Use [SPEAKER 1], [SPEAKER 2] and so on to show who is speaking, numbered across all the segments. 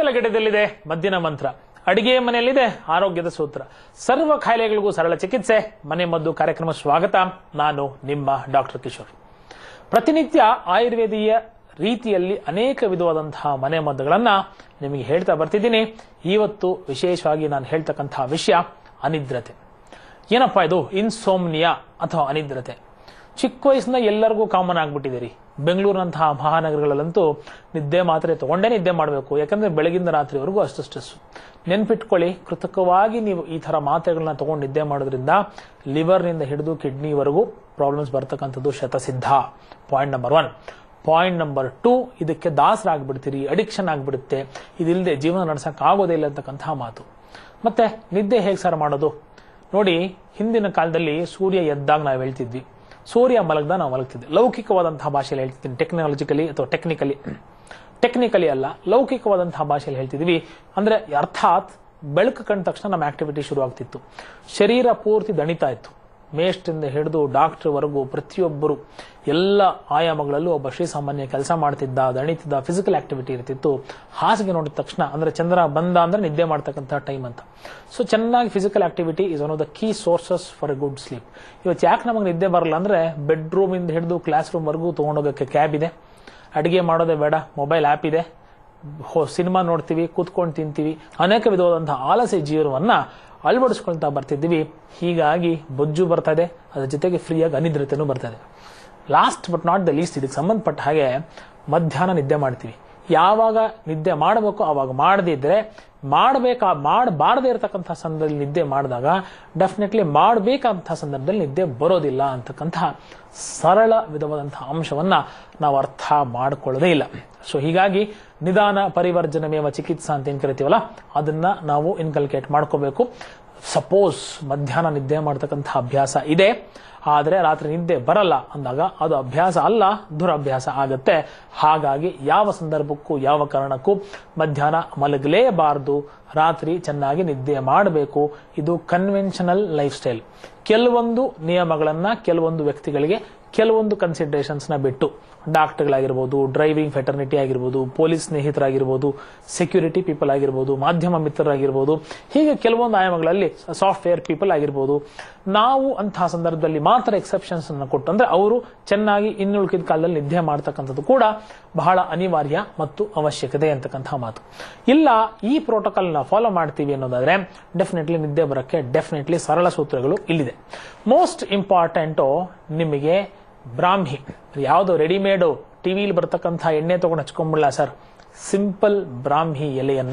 [SPEAKER 1] ಬಲಗಡೆದಲ್ಲಿದೆ ಮದ್ದಿನ ಮಂತ್ರ ಅಡಿಗೆ ಮನೆಯಲ್ಲಿದೆ ಆರೋಗ್ಯದ ಸೂತ್ರ ಸರ್ವ ಕಾಯಿಲೆಗಳಿಗೂ ಸರಳ ಚಿಕಿತ್ಸೆ ಮನೆ ಮದ್ದು ಕಾರ್ಯಕ್ರಮ ಸ್ವಾಗತ ನಾನು ನಿಮ್ಮ ಡಾಕ್ಟರ್ ಕಿಶೋರ್ ಪ್ರತಿನಿತ್ಯ ಆಯುರ್ವೇದೀಯ ರೀತಿಯಲ್ಲಿ ಅನೇಕ ವಿಧವಾದಂತಹ ಮನೆ ಮದ್ದುಗಳನ್ನ ನಿಮಗೆ ಹೇಳ್ತಾ ಬರ್ತಿದ್ದೀನಿ ಇವತ್ತು ವಿಶೇಷವಾಗಿ ನಾನು ಹೇಳ್ತಕ್ಕಂತಹ ವಿಷಯ ಅನಿದ್ರತೆ ಏನಪ್ಪಾ ಇದು ಇನ್ಸೋಮ್ನಿಯಾ ಅಥವಾ ಅನಿದ್ರತೆ ಚಿಕ್ಕ ವಯಸ್ಸಿಂದ ಎಲ್ಲರಿಗೂ ಕಾಮನ್ ಆಗ್ಬಿಟ್ಟಿದೆ ರೀ ಬೆಂಗಳೂರಿನಂತಹ ಮಹಾನಗರಗಳಲ್ಲಂತೂ ನಿದ್ದೆ ಮಾತ್ರೆ ತಗೊಂಡೇ ನಿದ್ದೆ ಮಾಡಬೇಕು ಯಾಕಂದ್ರೆ ಬೆಳಗಿಂದ ರಾತ್ರಿವರೆಗೂ ಅಷ್ಟು ಸ್ಟ್ರೆಸ್ ನೆನ್ಪಿಟ್ಕೊಳ್ಳಿ ಕೃತಕವಾಗಿ ನೀವು ಈ ತರ ಮಾತ್ರೆಗಳನ್ನ ತಗೊಂಡು ನಿದ್ದೆ ಮಾಡೋದ್ರಿಂದ ಲಿವರ್ನಿಂದ ಹಿಡಿದು ಕಿಡ್ನಿವರೆಗೂ ಪ್ರಾಬ್ಲಮ್ಸ್ ಬರ್ತಕ್ಕಂಥದ್ದು ಶತಸಿದ್ಧ point number one point number two ಇದಕ್ಕೆ ದಾಸರಾಗ್ಬಿಡ್ತೀರಿ ಅಡಿಕ್ಷನ್ ಆಗ್ಬಿಡುತ್ತೆ ಇದಿಲ್ಲದೆ ಜೀವನ ನಡೆಸಕ್ ಆಗೋದೇ ಇಲ್ಲ ಅಂತಕ್ಕಂತಹ ಮಾತು ಮತ್ತೆ ನಿದ್ದೆ ಹೇಗೆ ಸರ್ ಮಾಡೋದು ನೋಡಿ ಹಿಂದಿನ ಕಾಲದಲ್ಲಿ ಸೂರ್ಯ ಎದ್ದಾಗ ನಾವು ಹೇಳ್ತಿದ್ವಿ ಸೂರ್ಯ ಮಲಗ್ದ ನಾವು ಮಲಗ್ತಿದ್ವಿ ಲೌಕಿಕವಾದಂತಹ ಭಾಷೆಯಲ್ಲಿ ಹೇಳ್ತಿದ್ದೀನಿ ಟೆಕ್ನಾಲಜಿಕಲಿ ಅಥವಾ ಟೆಕ್ನಿಕಲಿ ಟೆಕ್ನಿಕಲಿ ಅಲ್ಲ ಲೌಕಿಕವಾದಂತಹ ಭಾಷೆಯಲ್ಲಿ ಹೇಳ್ತಿದ್ವಿ ಅಂದ್ರೆ ಅರ್ಥಾತ್ ಬೆಳಕು ಕಂಡ ತಕ್ಷಣ ನಮ್ಮ ಆಕ್ಟಿವಿಟಿ ಶುರು ಆಗ್ತಿತ್ತು ಶರೀರ ಪೂರ್ತಿ ದಣಿತಾ ಇತ್ತು ಮೇಷ್ಟ್ರಿಂದ ಹಿಡಿದು ಡಾಕ್ಟರ್ ವರೆಗೂ ಪ್ರತಿಯೊಬ್ಬರು ಎಲ್ಲ ಆಯಾಮಗಳಲ್ಲೂ ಒಬ್ಬ ಶ್ರೀಸಾಮಾನ್ಯ ಕೆಲಸ ಮಾಡ್ತಿದ್ದ ದಣಿತಿದ್ದ ಫಿಸಿಕಲ್ ಆಕ್ಟಿವಿಟಿ ಇರ್ತಿತ್ತು ಹಾಸಿಗೆ ನೋಡಿದ ತಕ್ಷಣ ಅಂದ್ರೆ ಚಂದ್ರ ಬಂದ ಅಂದ್ರೆ ನಿದ್ದೆ ಮಾಡ್ತಕ್ಕಂಥ ಟೈಮ್ ಅಂತ ಸೊ ಚೆನ್ನಾಗಿ physical activity is one of the key sources for a good sleep ಇವತ್ತು ಯಾಕೆ ನಮಗೆ ನಿದ್ದೆ ಬರಲ್ಲ ಅಂದ್ರೆ ಬೆಡ್ರೂಮ್ ಇಂದ ಹಿಡಿದು ಕ್ಲಾಸ್ ರೂಮ್ ವರೆಗೂ ತಗೊಂಡೋಗಕ್ಕೆ ಕ್ಯಾಬ್ ಇದೆ ಅಡಿಗೆ ಮಾಡೋದೇ ಬೇಡ ಮೊಬೈಲ್ ಆ್ಯಪ್ ಇದೆ ಸಿನಿಮಾ ನೋಡ್ತೀವಿ ಕೂತ್ಕೊಂಡು ತಿಂತೀವಿ ಅನೇಕ ವಿಧವಾದಂತಹ ಆಲಸ್ಯ ಜೀವನವನ್ನ ಅಳವಡಿಸ್ಕೊಳ್ತಾ ಬರ್ತಿದ್ದೀವಿ ಹೀಗಾಗಿ ಬೊಜ್ಜು ಬರ್ತದೆ ಅದ್ರ ಜೊತೆಗೆ ಫ್ರೀಯಾಗಿ ಅನಿದ್ರತೆನೂ ಬರ್ತದೆ last but not the least ಇದಕ್ಕೆ ಸಂಬಂಧಪಟ್ಟ ಹಾಗೆ ಮಧ್ಯಾಹ್ನ ನಿದ್ದೆ ಮಾಡ್ತೀವಿ ಯಾವಾಗ ನಿದ್ದೆ ಮಾಡಬೇಕು ಅವಾಗ ಮಾಡದಿದ್ರೆ ಮಾಡಬೇಕಾ ಮಾಡಬಾರದೇ ಇರತಕ್ಕಂತಹ ಸಂದರ್ಭದಲ್ಲಿ ನಿದ್ದೆ ಮಾಡಿದಾಗ ಡೆಫಿನೆಟ್ಲಿ ಮಾಡಬೇಕಂತಹ ಸಂದರ್ಭದಲ್ಲಿ ನಿದ್ದೆ ಬರೋದಿಲ್ಲ ಅಂತಕ್ಕಂತಹ ಸರಳ ವಿಧವಾದಂತಹ ಅಂಶವನ್ನ ನಾವು ಅರ್ಥ ಮಾಡ್ಕೊಳ್ಳೋದೇ ಇಲ್ಲ ಸೊ ಹೀಗಾಗಿ ನಿಧಾನ ಪರಿವರ್ಜನಮೇವ ಚಿಕಿತ್ಸಾ ಅಂತ ಏನ್ ಕರಿತೀವಲ್ಲ ಅದನ್ನ ನಾವು ಇನ್ಕಲ್ಕೇಟ್ ಮಾಡ್ಕೋಬೇಕು ಸಪೋಸ್ ಮಧ್ಯಾಹ್ನ ನಿದ್ದೆ ಮಾಡ್ತಕ್ಕಂತಹ ಅಭ್ಯಾಸ ಇದೆ ಆದರೆ ರಾತ್ರಿ ನಿದ್ದೆ ಬರಲ್ಲ ಅಂದಾಗ ಅದು ಅಭ್ಯಾಸ ಅಲ್ಲ ದುರಭ್ಯಾಸ ಆಗತ್ತೆ ಹಾಗಾಗಿ ಯಾವ ಸಂದರ್ಭಕ್ಕೂ ಯಾವ ಕಾರಣಕ್ಕೂ ಮಧ್ಯಾಹ್ನ ಮಲಗಲೇಬಾರದು ರಾತ್ರಿ ಚೆನ್ನಾಗಿ ನಿದ್ದೆ ಮಾಡಬೇಕು ಇದು ಕನ್ವೆನ್ಷನಲ್ ಲೈಫ್ ಸ್ಟೈಲ್ ಕೆಲವೊಂದು ನಿಯಮಗಳನ್ನ ಕೆಲವೊಂದು ವ್ಯಕ್ತಿಗಳಿಗೆ ಕೆಲವೊಂದು ಕನ್ಸಿಡರೇಷನ್ಸ್ ನ ಬಿಟ್ಟು ಡಾಕ್ಟರ್ಗಳಾಗಿರ್ಬೋದು ಡ್ರೈವಿಂಗ್ ಫೆಟರ್ನಿಟಿ ಆಗಿರ್ಬೋದು ಪೊಲೀಸ್ ಸ್ನೇಹಿತರಾಗಿರ್ಬೋದು ಸೆಕ್ಯೂರಿಟಿ ಪೀಪಲ್ ಆಗಿರ್ಬೋದು ಮಾಧ್ಯಮ ಮಿತ್ರರಾಗಿರ್ಬೋದು ಹೀಗೆ ಕೆಲವೊಂದು ಆಯಾಮಗಳಲ್ಲಿ ಸಾಫ್ಟ್ವೇರ್ ಪೀಪಲ್ ಆಗಿರ್ಬೋದು ನಾವು ಅಂತಹ ಸಂದರ್ಭದಲ್ಲಿ ಮಾತ್ರ ಎಕ್ಸೆಪ್ಷನ್ಸ್ ಅನ್ನು ಕೊಟ್ಟು ಅಂದ್ರೆ ಅವರು ಚೆನ್ನಾಗಿ ಇನ್ನುಳಿದ ಕಾಲದಲ್ಲಿ ನಿದ್ದೆ ಮಾಡ್ತಕ್ಕಂಥದ್ದು ಕೂಡ ಬಹಳ ಅನಿವಾರ್ಯ ಮತ್ತು ಅವಶ್ಯಕತೆ ಅಂತಕ್ಕಂತಹ ಮಾತು ಇಲ್ಲ ಈ ಪ್ರೋಟೋಕಾಲ್ ನಾವು ಫಾಲೋ ಮಾಡ್ತೀವಿ ಅನ್ನೋದಾದ್ರೆ ಡೆಫಿನೆಟ್ಲಿ ನಿದ್ದೆ ಬರಕ್ಕೆ ಡೆಫಿನೆಟ್ಲಿ ಸರಳ ಸೂತ್ರಗಳು ಇಲ್ಲಿದೆ ಮೋಸ್ಟ್ ಇಂಪಾರ್ಟೆಂಟು ನಿಮಗೆ ಬ್ರಾಹ್ಮಿ ಯಾವುದೋ ರೆಡಿಮೇಡು ಟಿವಿಲಿ ಬರ್ತಕ್ಕಂಥ ಎಣ್ಣೆ ತಗೊಂಡು ಹಚ್ಕೊಂಬಿಡಲ್ಲ ಸರ್ ಸಿಂಪಲ್ ಬ್ರಾಹ್ಮಿ ಎಲೆಯನ್ನ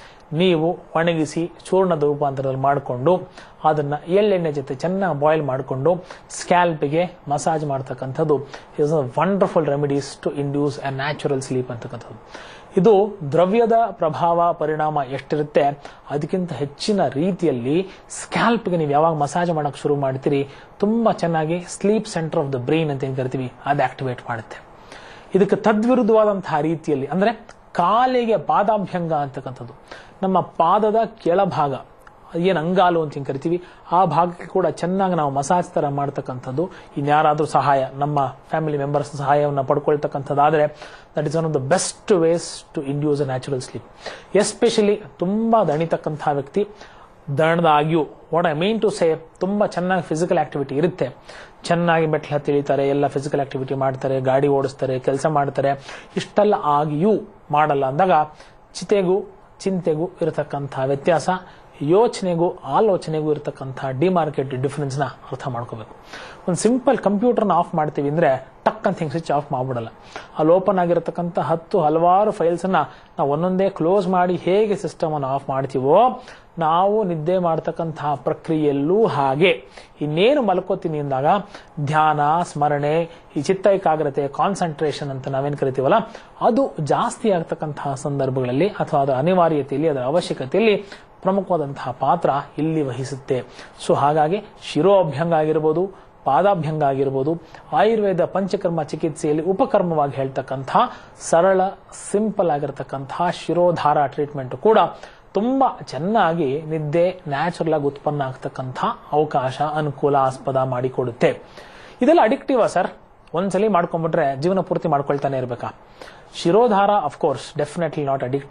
[SPEAKER 1] ನೀವು ಒಣಗಿಸಿ ಚೂರ್ಣದ ರೂಪಾಂತರದಲ್ಲಿ ಮಾಡಿಕೊಂಡು ಅದನ್ನ ಎಳ್ಳೆಣ್ಣೆ ಜೊತೆ ಚೆನ್ನಾಗಿ ಬಾಯ್ಲ್ ಮಾಡಿಕೊಂಡು ಸ್ಕ್ಯಾಲ್ಪಿಗೆ ಮಸಾಜ್ ಮಾಡ್ತಕ್ಕಂಥದ್ದು is a wonderful remedies to induce a natural sleep ಅಂತಕ್ಕಂಥದ್ದು ಇದು ದ್ರವ್ಯದ ಪ್ರಭಾವ ಪರಿಣಾಮ ಎಷ್ಟಿರುತ್ತೆ ಅದಕ್ಕಿಂತ ಹೆಚ್ಚಿನ ರೀತಿಯಲ್ಲಿ ಸ್ಕ್ಯಾಲ್ಪ್ಗೆ ನೀವು ಯಾವಾಗ ಮಸಾಜ್ ಮಾಡಕ್ ಶುರು ಮಾಡ್ತೀರಿ ತುಂಬಾ ಚೆನ್ನಾಗಿ sleep centre of the brain ಅಂತ ಏನ್ ಕರಿತೀವಿ ಅದು ಆಕ್ಟಿವೇಟ್ ಮಾಡುತ್ತೆ ಇದಕ್ಕೆ ತದ್ವಿರುದ್ಧವಾದಂತಹ ರೀತಿಯಲ್ಲಿ ಅಂದ್ರೆ ಕಾಲಿಗೆ ಪಾದಾಭ್ಯಂಗ ಅಂತಕ್ಕಂಥದ್ದು ನಮ್ಮ ಪಾದದ ಕೆಳಭಾಗ ಏನು ಅಂಗಾಲು ಅಂತ ಹಿಂಗೆ ಕರಿತೀವಿ ಆ ಭಾಗಕ್ಕೆ ಕೂಡ ಚೆನ್ನಾಗಿ ನಾವು ಮಸಾಜ್ ತರ ಮಾಡ್ತಕ್ಕಂಥದ್ದು ಇನ್ಯಾರಾದ್ರೂ ಸಹಾಯ ನಮ್ಮ ಫ್ಯಾಮಿಲಿ ಮೆಂಬರ್ಸ್ ಸಹಾಯವನ್ನು ಪಡ್ಕೊಳ್ತಕ್ಕಂಥದ್ದಾದ್ರೆ that is one of the best ways to induce a natural sleep especially ತುಂಬಾ ದಣಿತಕ್ಕಂತಹ ವ್ಯಕ್ತಿ ದಣದಾಗ್ಯೂ what I mean to say ತುಂಬಾ ಚೆನ್ನಾಗಿ ಫಿಸಿಕಲ್ ಆಕ್ಟಿವಿಟಿ ಇರುತ್ತೆ ಚೆನ್ನಾಗಿ ಮೆಟ್ಲು ಹತ್ತಿ ಇಳಿತಾರೆ ಎಲ್ಲ ಫಿಸಿಕಲ್ ಆಕ್ಟಿವಿಟಿ ಮಾಡ್ತಾರೆ ಗಾಡಿ ಓಡಿಸ್ತಾರೆ ಕೆಲಸ ಮಾಡ್ತಾರೆ ಇಷ್ಟೆಲ್ಲ ಆಗಿಯೂ ಮಾಡಲ್ಲ ಅಂದಾಗ ಚಿತೆಗೂ ಚಿಂತೆಗೂ ಇರತಕ್ಕಂತಹ ವ್ಯತ್ಯಾಸ ಯೋಚನೆಗೂ ಆಲೋಚನೆಗೂ ಇರತಕ್ಕಂಥ ಡಿಮಾರ್ಕೆಟ್ ಡಿಫರೆನ್ಸ್ ನ ಅರ್ಥ ಮಾಡ್ಕೋಬೇಕು ಒಂದು ಸಿಂಪಲ್ ಕಂಪ್ಯೂಟರ್ನ ಆಫ್ ಮಾಡ್ತೀವಿ ಅಂದ್ರೆ ಟಕ್ ಅಂತ ಹಿಂಗೆ ಸ್ವಿಚ್ ಆಫ್ ಮಾಡ್ಬಿಡಲ್ಲ ಅಲ್ಲಿ ಓಪನ್ ಆಗಿರತಕ್ಕಂಥ ಹತ್ತು ಹಲವಾರು ಫೈಲ್ಸ್ ಅನ್ನ ನಾವು ಒಂದೊಂದೇ ಕ್ಲೋಸ್ ಮಾಡಿ ಹೇಗೆ ಸಿಸ್ಟಮ್ ಅನ್ನು ಆಫ್ ಮಾಡ್ತೀವೋ ನಾವು ನಿದ್ದೆ ಮಾಡ್ತಕ್ಕಂತಹ ಪ್ರಕ್ರಿಯೆಯಲ್ಲೂ ಹಾಗೆ ಇನ್ನೇನು ಮಲ್ಕೋತೀನಿ ಅಂದಾಗ ಧ್ಯಾನ ಸ್ಮರಣೆ ಈ ಚಿತ್ತ ಏಕಾಗ್ರತೆ ಕಾನ್ಸಂಟ್ರೇಷನ್ ಅಂತ ನಾವೇನ್ ಕರಿತೀವಲ್ಲ ಅದು ಜಾಸ್ತಿ ಆಗ್ತಕ್ಕಂತಹ ಸಂದರ್ಭಗಳಲ್ಲಿ ಅಥವಾ ಅದರ ಅನಿವಾರ್ಯತೆಯಲ್ಲಿ ಅದರ ಅವಶ್ಯಕತೆಯಲ್ಲಿ ಪ್ರಮುಖವಾದಂತಹ ಪಾತ್ರ ಇಲ್ಲಿ ವಹಿಸುತ್ತೆ ಸೊ ಹಾಗಾಗಿ ಶಿರೋಭ್ಯಂಗ ಆಗಿರ್ಬೋದು ಪಾದಾಭ್ಯಂಗ ಆಗಿರ್ಬೋದು ಆಯುರ್ವೇದ ಪಂಚಕರ್ಮ ಚಿಕಿತ್ಸೆಯಲ್ಲಿ ಉಪಕರ್ಮವಾಗಿ ಹೇಳ್ತಕ್ಕಂಥ ಸರಳ ಸಿಂಪಲ್ ಆಗಿರತಕ್ಕಂತಹ ಶಿರೋಧಾರ ಟ್ರೀಟ್ಮೆಂಟ್ ಕೂಡ ತುಂಬಾ ಚೆನ್ನಾಗಿ ನಿದ್ದೆ ನ್ಯಾಚುರಲ್ ಆಗಿ ಉತ್ಪನ್ನ ಆಗ್ತಕ್ಕಂಥ ಅವಕಾಶ ಅನುಕೂಲ ಆಸ್ಪದ ಮಾಡಿಕೊಡುತ್ತೆ ಇದೆಲ್ಲ ಅಡಿಕ್ಟಿವ ಸರ್ ಒಂದ್ಸಲಿ ಮಾಡ್ಕೊಂಡ್ಬಿಟ್ರೆ ಜೀವನ ಪೂರ್ತಿ ಮಾಡ್ಕೊಳ್ತಾನೆ ಇರ್ಬೇಕಾ shirodhara of course definitely not addictive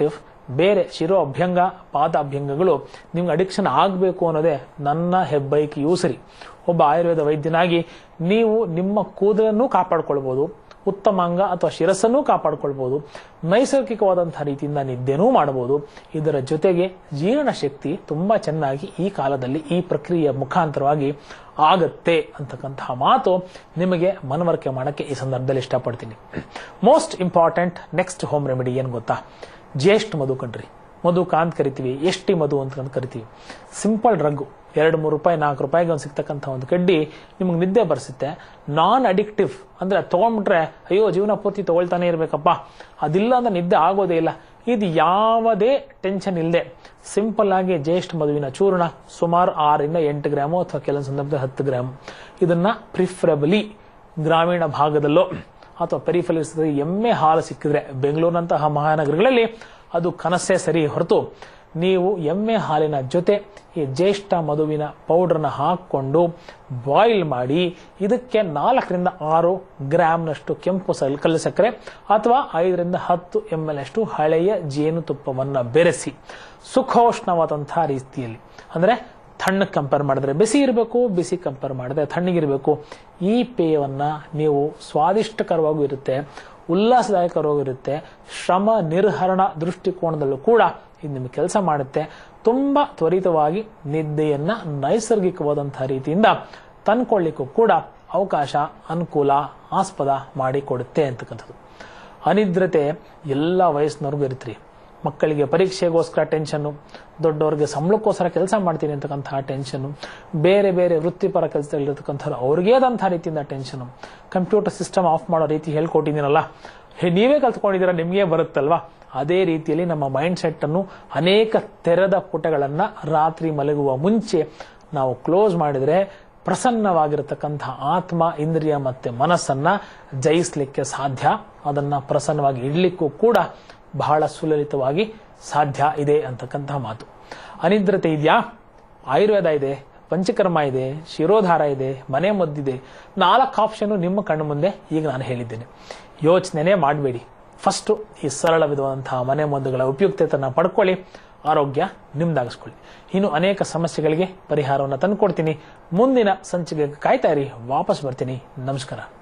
[SPEAKER 1] ಬೇರೆ ಶಿರೋ ಅಭ್ಯಂಗ ಪಾದ ಅಭ್ಯಂಗಗಳು ನಿಮ್ಗೆ ಅಡಿಕ್ಷನ್ ಆಗಬೇಕು ಅನ್ನೋದೇ ನನ್ನ ಹೆಬ್ಬೈಕಿಯೂ ಸರಿ ಒಬ್ಬ ಆಯುರ್ವೇದ ವೈದ್ಯನಾಗಿ ನೀವು ನಿಮ್ಮ ಕೂದಲನ್ನು ಕಾಪಾಡ್ಕೊಳ್ಬೋದು ಉತ್ತಮಾಂಗ ಅಥವಾ ಶಿರಸ್ಸನ್ನು ಕಾಪಾಡ್ಕೊಳ್ಬೋದು ನೈಸರ್ಗಿಕವಾದಂತಹ ರೀತಿಯಿಂದ ನಿದ್ದೆನೂ ಮಾಡಬಹುದು ಇದರ ಜೊತೆಗೆ ಜೀರ್ಣ ಶಕ್ತಿ ತುಂಬಾ ಚೆನ್ನಾಗಿ ಈ ಕಾಲದಲ್ಲಿ ಈ ಪ್ರಕ್ರಿಯೆಯ ಮುಖಾಂತರವಾಗಿ ಆಗತ್ತೆ ಅಂತಕ್ಕಂತಹ ಮಾತು ನಿಮಗೆ ಮನವರಿಕೆ ಮಾಡಕ್ಕೆ ಈ ಸಂದರ್ಭದಲ್ಲಿ ಇಷ್ಟಪಡ್ತೀನಿ most important next home remedy ಏನ್ ಗೊತ್ತಾ ಜ್ಯೇಷ್ಠ ಮಧು ಕಣ್ರಿ ಮಧು ಕಾಂತ್ ಕರಿತೀವಿ ಎಷ್ಟಿ ಮಧು ಅಂತ ಕರಿತೀವಿ ಸಿಂಪಲ್ ಡ್ರಗ್ ಎರಡು ಮೂರು ರೂಪಾಯಿ ನಾಲ್ಕು ರೂಪಾಯಿಗೆ ಒಂದು ಸಿಗ್ತಕ್ಕಂಥ ಒಂದು ಕಡ್ಡಿ ನಿಮಗೆ ನಿದ್ದೆ ಬರ್ಸುತ್ತೆ ನಾನ್ ಅಡಿಕ್ಟಿವ್ ಅಂದ್ರೆ ತಗೊಂಡ್ಬಿಟ್ರೆ ಅಯ್ಯೋ ಜೀವನ ಪೂರ್ತಿ ತಗೊಳ್ತಾನೆ ಇರ್ಬೇಕಪ್ಪ ಅದಿಲ್ಲ ಅಂದ್ರೆ ನಿದ್ದೆ ಆಗೋದೇ ಇಲ್ಲ ಇದು ಯಾವುದೇ ಟೆನ್ಷನ್ ಇಲ್ಲದೆ ಸಿಂಪಲ್ ಆಗಿ ಜ್ಯೇಷ್ಠ ಮದುವಿನ ಚೂರ್ಣ ಸುಮಾರು ಆರರಿಂದ ಎಂಟು ಗ್ರಾಮು ಅಥವಾ ಕೆಲವೊಂದು ಸಂದರ್ಭದಲ್ಲಿ ಹತ್ತು ಗ್ರಾಮ್ ಇದನ್ನ ಪ್ರಿಫರಬಲಿ ಗ್ರಾಮೀಣ ಭಾಗದಲ್ಲೋ ಅಥವಾ ಪೆರಿಫಲಿಸ್ ಎಮ್ಮೆ ಹಾಲು ಸಿಕ್ಕಿದ್ರೆ ಬೆಂಗಳೂರಿನಂತಹ ಮಹಾನಗರಗಳಲ್ಲಿ ಅದು ಕನಸೇ ಸರಿ ಹೊರತು ನೀವು ಎಮ್ಮೆ ಹಾಲಿನ ಜೊತೆ ಈ ಜ್ಯೇಷ್ಠ ಮಧುವಿನ ಪೌಡರ್ನ ಹಾಕೊಂಡು ಬಾಯ್ಲ್ ಮಾಡಿ ಇದಕ್ಕೆ ನಾಲ್ಕರಿಂದ ಆರು ಗ್ರಾಮ್ನಷ್ಟು ಕೆಂಪು ಸಲ್ ಕಲ್ಲು ಸಕ್ಕರೆ ಅಥವಾ ಐದರಿಂದ ಹತ್ತು ಎಂ ಎಲ್ ಅಷ್ಟು ಹಳೆಯ ಜೇನುತುಪ್ಪವನ್ನು ಬೆರೆಸಿ ಸುಖೋಷ್ಣವಾದಂತಹ ರೀತಿಯಲ್ಲಿ ಅಂದ್ರೆ ತಣ್ಣಗೆ ಕಂಪೇರ್ ಮಾಡಿದ್ರೆ ಬಿಸಿ ಇರಬೇಕು ಬಿಸಿ ಕಂಪೇರ್ ಮಾಡಿದ್ರೆ ತಣ್ಣಗಿರಬೇಕು ಈ ಪೇಯವನ್ನ ನೀವು ಸ್ವಾದಿಷ್ಟಕರವಾಗೂ ಇರುತ್ತೆ ಉಲ್ಲಾಸದಾಯಕರವಾಗೂ ಇರುತ್ತೆ ಶ್ರಮ ನಿರ್ಹರಣ ದೃಷ್ಟಿಕೋನದಲ್ಲೂ ಕೂಡ ಇದು ನಿಮಗೆ ಕೆಲಸ ಮಾಡುತ್ತೆ ತುಂಬಾ ತ್ವರಿತವಾಗಿ ನಿದ್ದೆಯನ್ನ ನೈಸರ್ಗಿಕವಾದಂತಹ ರೀತಿಯಿಂದ ತಂದ್ಕೊಳ್ಳಿಕ್ಕೂ ಕೂಡ ಅವಕಾಶ ಅನುಕೂಲ ಆಸ್ಪದ ಮಾಡಿಕೊಡುತ್ತೆ ಅಂತಕ್ಕಂಥದ್ದು ಅನಿದ್ರತೆ ಎಲ್ಲ ವಯಸ್ಸಿನವ್ರಿಗೂ ಇರ್ತೀರಿ ಮಕ್ಕಳಿಗೆ ಪರೀಕ್ಷೆಗೋಸ್ಕರ ಟೆನ್ಷನ್ನು ದೊಡ್ಡವ್ರಿಗೆ ಸಂಬಳಕ್ಕೋಸ್ಕರ ಕೆಲಸ ಮಾಡ್ತೀನಿ ಅಂತಕ್ಕಂತಹ ಟೆನ್ಷನ್ನು ಬೇರೆ ಬೇರೆ ವೃತ್ತಿಪರ ಕೆಲಸದಲ್ಲಿರ್ತಕ್ಕಂಥವ್ರು ಅವ್ರಿಗೆ ಆದಂತಹ ರೀತಿಯಿಂದ ಟೆನ್ಷನು ಕಂಪ್ಯೂಟರ್ ಸಿಸ್ಟಮ್ ಆಫ್ ಮಾಡೋ ರೀತಿ ಹೇಳ್ಕೊಟ್ಟಿದ್ದೀನಲ್ಲ ಹೇ, ನೀವೇ ಕಲ್ತ್ಕೊಂಡಿದ್ದೀರಾ ನಿಮಗೆ ಬರುತ್ತಲ್ವಾ ಅದೇ ರೀತಿಯಲ್ಲಿ ನಮ್ಮ ಮೈಂಡ್ ಸೆಟ್ ಅನ್ನು ಅನೇಕ ತೆರೆದ ಪುಟಗಳನ್ನ ರಾತ್ರಿ ಮಲಗುವ ಮುಂಚೆ ನಾವು ಕ್ಲೋಸ್ ಮಾಡಿದ್ರೆ ಪ್ರಸನ್ನವಾಗಿರತಕ್ಕಂತಹ ಆತ್ಮ ಇಂದ್ರಿಯ ಮತ್ತೆ ಮನಸ್ಸನ್ನ ಜಯಿಸ್ಲಿಕ್ಕೆ ಸಾಧ್ಯ ಅದನ್ನ ಪ್ರಸನ್ನವಾಗಿ ಇಡ್ಲಿಕ್ಕೂ ಕೂಡ ಬಹಳ ಸುಲಲಿತವಾಗಿ ಸಾಧ್ಯ ಇದೆ ಅಂತಕ್ಕಂತಹ ಮಾತು ಅನಿದ್ರತೆ ಇದೆಯಾ ಆಯುರ್ವೇದ ಇದೆ ಪಂಚಕರ್ಮ ಇದೆ ಶಿರೋಧಾರ ಇದೆ ಮನೆ ಮದ್ದಿದೆ ನಾಲ್ಕು ಆಪ್ಷನ್ ನಿಮ್ಮ ಕಣ್ಣು ಮುಂದೆ ಈಗ ನಾನು ಹೇಳಿದ್ದೇನೆ ಯೋಚನೆನೇ ಮಾಡಬೇಡಿ ಫಸ್ಟ್ ಈ ಸರಳ ವಿಧವಾದಂತಹ ಮನೆ ಮದ್ದುಗಳ ಉಪಯುಕ್ತತೆಯನ್ನು ಪಡ್ಕೊಳ್ಳಿ ಆರೋಗ್ಯ ನಿಮ್ದಾಗಿಸ್ಕೊಳ್ಳಿ ಇನ್ನು ಅನೇಕ ಸಮಸ್ಯೆಗಳಿಗೆ ಪರಿಹಾರವನ್ನು ತಂದುಕೊಡ್ತೀನಿ ಮುಂದಿನ ಸಂಚಿಕೆಗೆ ಕಾಯ್ತಾ ಇರಿ ವಾಪಸ್ ಬರ್ತೀನಿ ನಮಸ್ಕಾರ